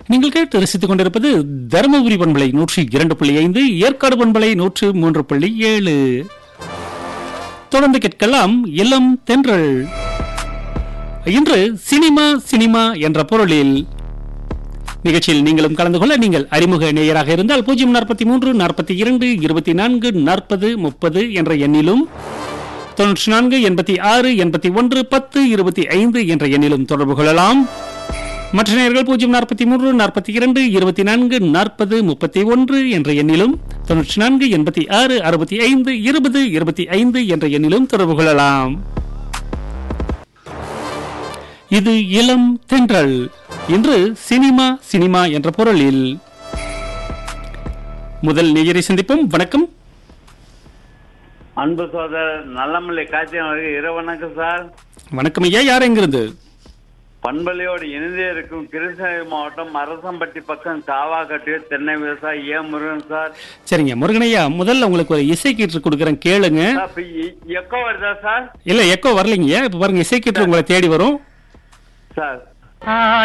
நீங்கள் கேட்டு ரசித்துக் கொண்டிருப்பது தருமபுரி பண்பலை நூற்றி இரண்டு புள்ளி ஐந்து ஏற்காடு பண்பலை நூற்று மூன்று புள்ளி ஏழு தொடர்ந்து கேட்கலாம் இளம் தென்றல் இன்று சினிமா சினிமா என்ற பொருளில் நிகழ்ச்சியில் நீங்களும் கலந்து கொள்ள நீங்கள் அறிமுக நேயராக இருந்தால் பூஜ்ஜியம் நாற்பத்தி மூன்று நாற்பத்தி இரண்டு இருபத்தி நான்கு நாற்பது முப்பது என்ற எண்ணிலும் தொன்னூற்றி நான்கு எண்பத்தி ஆறு எண்பத்தி ஒன்று பத்து இருபத்தி ஐந்து என்ற எண்ணிலும் தொடர்பு கொள்ளலாம் மற்ற நேயர்கள் பூஜ்ஜியம் நாற்பத்தி மூன்று நாற்பத்தி இரண்டு இருபத்தி நான்கு நாற்பது முப்பத்தி ஒன்று என்ற எண்ணிலும் தொன்னூற்றி நான்கு எண்பத்தி ஆறு அறுபத்தி ஐந்து இருபது இருபத்தி ஐந்து என்ற எண்ணிலும் தொடர்பு கொள்ளலாம் இது இளம் தென்றல் இன்று சினிமா சினிமா என்ற பொருளில் முதல் நேயரை சந்திப்போம் வணக்கம் அன்பு சோதரர் நல்லமல்லை காட்சியம் அவர்கள் இரவு வணக்கம் சார் வணக்கம் ஐயா யார் எங்கிருந்து பண்பலையோடு இணைந்தே இருக்கும் கிருஷ்ணகிரி மாவட்டம் அரசம்பட்டி பக்கம் காவாக்கட்டியூர் தென்னை விவசாயி ஏ முருகன் சார் சரிங்க முருகனையா முதல்ல உங்களுக்கு ஒரு இசை கீற்று கொடுக்குறேன் கேளுங்க சார், இப்ப எ- எக்கோ வருதா சார் இல்ல எக்கோ வரலைங்க இப்ப பாருங்க இசை கீற்று உங்களை தேடி வரும் சார் ஆ